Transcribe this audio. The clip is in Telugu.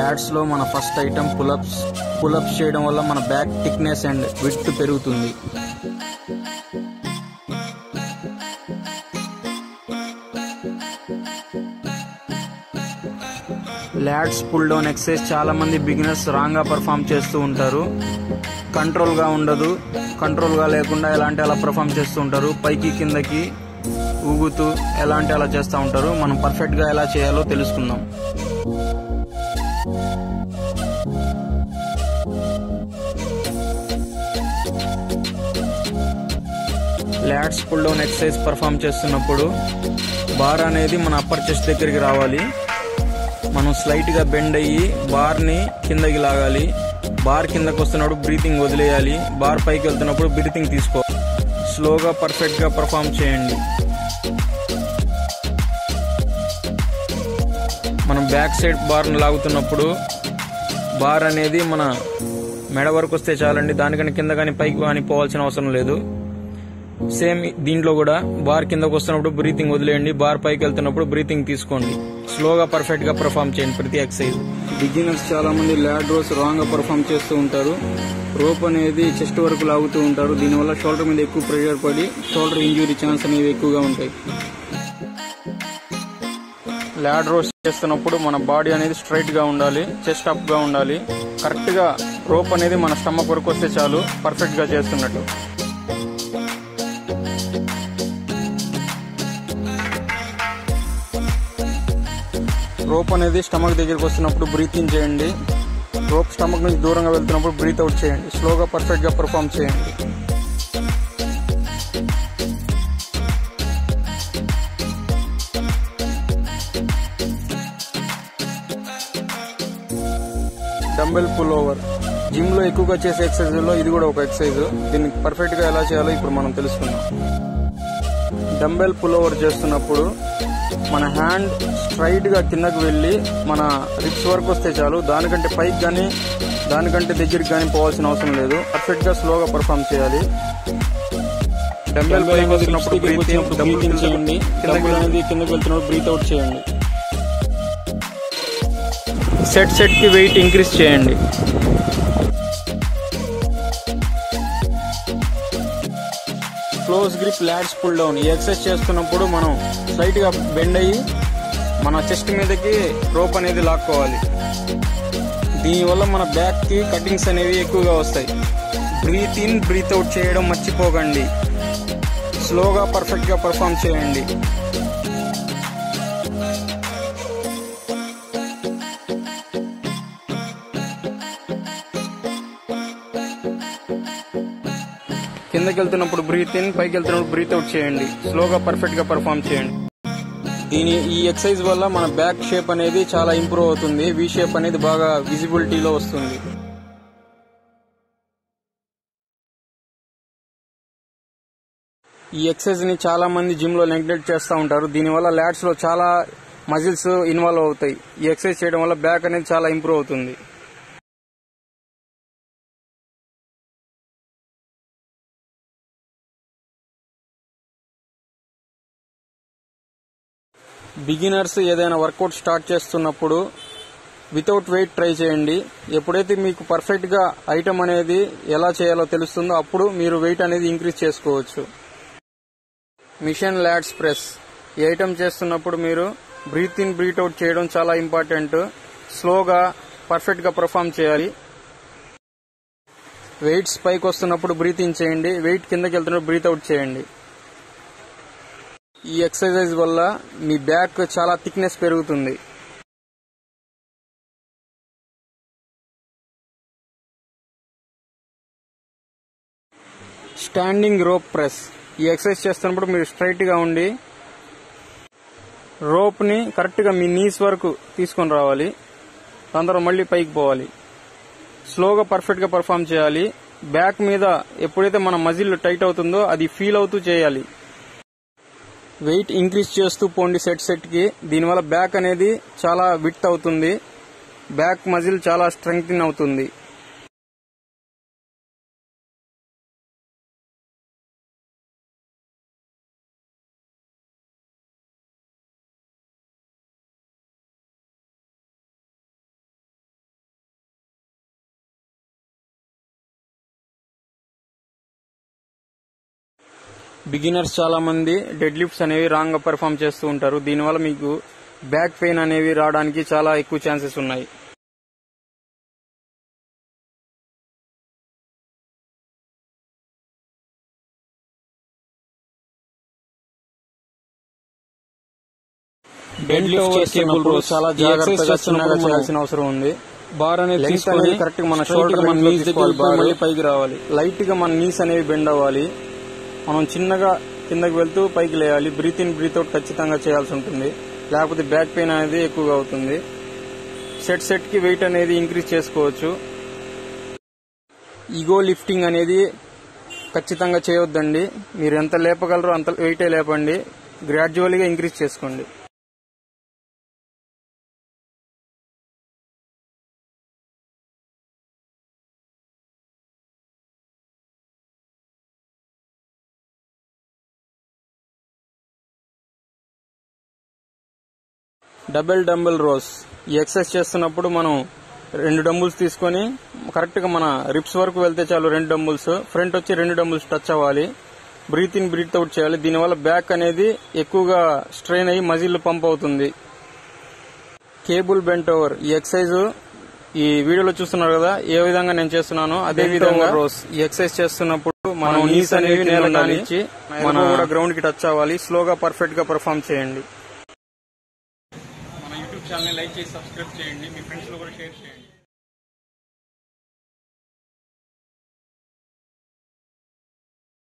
లాడ్స్ లో మన ఫస్ట్ ఐటమ్ పులప్స్ పులప్స్ చేయడం వల్ల మన బ్యాక్ థిక్నెస్ అండ్ విడ్త్ పెరుగుతుంది లాడ్స్ పుల్ డౌన్ ఎక్సర్సైజ్ చాలా మంది బిగినర్స్ రాంగ్ గా పర్ఫామ్ చేస్తూ ఉంటారు కంట్రోల్ గా ఉండదు కంట్రోల్ గా లేకుండా ఎలాంటి అలా పర్ఫామ్ చేస్తూ ఉంటారు పైకి కిందకి ఊగుతూ ఎలాంటి అలా చేస్తూ ఉంటారు మనం పర్ఫెక్ట్ గా ఎలా చేయాలో తెలుసుకుందాం lats pull down exercise perform చేస్తున్నప్పుడు బార్ అనేది మన అప్పర్ చెస్ట్ దగ్గరికి రావాలి మనం స్లైట్ గా బెండ్ అయ్యి బార్ ని కిందకి లాగాలి బార్ కిందకి వస్తున్నప్పుడు బ్రీతింగ్ వదిలేయాలి బార్ పైకి వెళ్తున్నప్పుడు బ్రీతింగ్ తీసుకో స్లోగా పర్ఫెక్ట్ గా పర్ఫామ్ చేయండి మనం బ్యాక్ సైడ్ బార్ని లాగుతున్నప్పుడు బార్ అనేది మన మెడ వరకు వస్తే చాలండి దానికని కింద కానీ పైకి కానీ పోవాల్సిన అవసరం లేదు సేమ్ దీంట్లో కూడా బార్ కిందకు వస్తున్నప్పుడు బ్రీతింగ్ వదిలేయండి బార్ పైకి వెళ్తున్నప్పుడు బ్రీతింగ్ తీసుకోండి స్లోగా పర్ఫెక్ట్ గా పర్ఫామ్ చేయండి ప్రతి ఎక్సర్సైజ్ బిగినర్స్ చాలా మంది ల్యాడ్ రోస్ రాంగ్ గా పర్ఫామ్ చేస్తూ ఉంటారు రోప్ అనేది చెస్ట్ వరకు లాగుతూ ఉంటారు దీనివల్ల షోల్డర్ మీద ఎక్కువ ప్రెషర్ పడి షోల్డర్ ఇంజురీ ఛాన్స్ అనేవి ఎక్కువగా ఉంటాయి ల్యాడ్ రోస్ చేస్తున్నప్పుడు మన బాడీ అనేది స్ట్రైట్ గా ఉండాలి చెస్ట్ అప్ గా ఉండాలి కరెక్ట్ గా రోప్ అనేది మన స్టమక్ వరకు వస్తే చాలు పర్ఫెక్ట్ గా చేస్తున్నట్టు రోప్ అనేది స్టమక్ దగ్గరికి వస్తున్నప్పుడు బ్రీతింగ్ చేయండి రోప్ స్టమక్ నుంచి దూరంగా వెళ్తున్నప్పుడు బ్రీత్ అవుట్ చేయండి స్లోగా పర్ఫెక్ట్ గా పర్ఫామ్ చేయండి డంబెల్ పుల్ ఓవర్ జిమ్ లో ఎక్కువగా చేసే ఎక్సర్సైజ్ లో ఇది కూడా ఒక ఎక్సర్సైజ్ దీన్ని పర్ఫెక్ట్ గా ఎలా చేయాలో ఇప్పుడు మనం తెలుసుకుందాం డంబెల్ పుల్ ఓవర్ చేస్తున్నప్పుడు మన హ్యాండ్ స్ట్రైట్ గా కిందకు వెళ్ళి మన రిప్స్ వరకు వస్తే చాలు దానికంటే పైకి కానీ దానికంటే దగ్గరికి కానీ పోవాల్సిన అవసరం లేదు పర్ఫెక్ట్ గా స్లోగా పర్ఫామ్ చేయాలి డంబెల్ పైకి వస్తున్నప్పుడు బ్రీతింగ్ బ్రీతింగ్ చేయండి డంబెల్ అనేది కిందకు వెళ్తున్నప్పుడు బ్రీత్ అవుట్ చేయండి సెట్ సెట్ కి వెయిట్ ఇంక్రీజ్ చేయండి close grip lats pull down ఈ ఎక్సర్సైజ్ చేస్తున్నప్పుడు మనం స్లైట్ గా బెండ్ అయ్యి మన చెస్ట్ మీదకి రోప్ అనేది లాక్కోవాలి దీనివల్ల మన బ్యాక్ కి కటింగ్స్ అనేవి ఎక్కువగా వస్తాయి బ్రీత్ ఇన్ బ్రీత్ అవుట్ చేయడం మర్చిపోకండి స్లోగా పర్ఫెక్ట్ గా పర్ఫామ్ చేయండి కిందకి వెళ్తున్నప్పుడు బ్రీత్ ఇన్ పైకి వెళ్తున్నప్పుడు బ్రీత్ అవుట్ చేయండి స్లోగా పర్ఫెక్ట్ గా పర్ఫామ్ చేయండి దీని ఈ ఎక్సర్సైజ్ వల్ల మన బ్యాక్ షేప్ అనేది చాలా ఇంప్రూవ్ అవుతుంది వి షేప్ అనేది బాగా విజిబిలిటీలో వస్తుంది ఈ ఎక్సర్సైజ్ ని చాలా మంది జిమ్ లో నెగ్లెక్ట్ చేస్తూ ఉంటారు దీనివల్ల ల్యాడ్స్ లో చాలా మజిల్స్ ఇన్వాల్వ్ అవుతాయి ఈ ఎక్సర్సైజ్ చేయడం వల్ల బ్యాక్ అనేది చాలా ఇంప్రూవ్ అవుతుంది బిగినర్స్ ఏదైనా వర్కౌట్ స్టార్ట్ చేస్తున్నప్పుడు వితౌట్ వెయిట్ ట్రై చేయండి ఎప్పుడైతే మీకు పర్ఫెక్ట్ గా ఐటమ్ అనేది ఎలా చేయాలో తెలుస్తుందో అప్పుడు మీరు వెయిట్ అనేది ఇంక్రీజ్ చేసుకోవచ్చు మిషన్ ల్యాడ్స్ ప్రెస్ ఈ ఐటమ్ చేస్తున్నప్పుడు మీరు బ్రీత్ ఇన్ బ్రీత్ అవుట్ చేయడం చాలా ఇంపార్టెంట్ స్లోగా పర్ఫెక్ట్ గా పర్ఫామ్ చేయాలి వెయిట్స్ పైకి వస్తున్నప్పుడు బ్రీత్ ఇన్ చేయండి వెయిట్ కిందకి వెళ్తున్నప్పుడు బ్రీత్ అవుట్ చేయండి ఈ ఎక్సర్సైజ్ వల్ల మీ బ్యాక్ చాలా థిక్నెస్ పెరుగుతుంది స్టాండింగ్ రోప్ ప్రెస్ ఈ ఎక్సర్సైజ్ చేస్తున్నప్పుడు మీరు స్ట్రైట్ గా ఉండి రోప్ ని కరెక్ట్ గా మీ నీస్ వరకు తీసుకొని రావాలి దాని తర్వాత మళ్ళీ పైకి పోవాలి స్లోగా పర్ఫెక్ట్ గా పర్ఫామ్ చేయాలి బ్యాక్ మీద ఎప్పుడైతే మన మజిల్ టైట్ అవుతుందో అది ఫీల్ అవుతూ చేయాలి వెయిట్ ఇంక్రీజ్ చేస్తూ పోండి సెట్ సెట్ కి దీనివల్ల బ్యాక్ అనేది చాలా విత్ అవుతుంది బ్యాక్ మజిల్ చాలా స్ట్రెంగ్త్ అవుతుంది బిగినర్స్ చాలా మంది డెడ్ లిఫ్ట్స్ అనేవి రాంగ్ గా పెర్ఫామ్ చేస్తూ ఉంటారు దీనివల్ల మీకు బ్యాక్ పెయిన్ అనేవి రావడానికి చాలా ఎక్కువ ఛాన్సెస్ ఉన్నాయి డెడ్ లిఫ్ట్ చేసేటప్పుడు చాలా జాగ్రత్తగా చిన్నగా చేయాల్సిన అవసరం ఉంది బార్ అనేది Length తీసుకొని అనేది కరెక్ట్ మన straight షోల్డర్ గా మన మన నీస్ knees దగ్గర దగ్గర బార్ మళ్ళీ పైకి రావాలి లైట్ గా మన నీస్ అనేవి బెండ్ అవ్వాలి మనం చిన్నగా కిందకి వెళ్తూ పైకి లేయాలి బ్రీత్ ఇన్ బ్రీత్ అవుట్ ఖచ్చితంగా చేయాల్సి ఉంటుంది లేకపోతే బ్యాక్ పెయిన్ అనేది ఎక్కువగా అవుతుంది సెట్ సెట్ కి వెయిట్ అనేది ఇంక్రీజ్ చేసుకోవచ్చు ఈగో లిఫ్టింగ్ అనేది ఖచ్చితంగా చేయొద్దండి మీరు ఎంత లేపగలరో అంత వెయిటే లేపండి గ్రాడ్యువల్గా ఇంక్రీజ్ చేసుకోండి డబుల్ డంబుల్ రోస్ ఈ ఎక్సర్సైజ్ చేస్తున్నప్పుడు మనం రెండు డంబుల్స్ తీసుకొని కరెక్ట్ గా మన రిప్స్ వరకు వెళ్తే చాలు రెండు డంబుల్స్ ఫ్రంట్ వచ్చి రెండు డంబుల్స్ టచ్ అవ్వాలి బ్రీత్ ఇన్ బ్రీత్ అవుట్ చేయాలి దీనివల్ల బ్యాక్ అనేది ఎక్కువగా స్ట్రెయిన్ అయ్యి మజిల్ పంప్ అవుతుంది కేబుల్ బెంట్ ఓవర్ ఈ ఎక్సర్సైజ్ ఈ వీడియోలో చూస్తున్నారు కదా ఏ విధంగా నేను చేస్తున్నానో అదే విధంగా రోస్ ఈ ఎక్సర్సైజ్ చేస్తున్నప్పుడు మనం నీస్ అనేవి నేల కానిచ్చి మన కూడా గ్రౌండ్ కి టచ్ అవ్వాలి స్లోగా పర్ఫెక్ట్ గా పర్ఫామ్ చేయండి మన యూట్యూబ్ ఛానల్ లైక్ చేసి సబ్స్క్రైబ్ చేయండి మీ ఫ్రెండ్స్ లో కూడా షేర్ చేయండి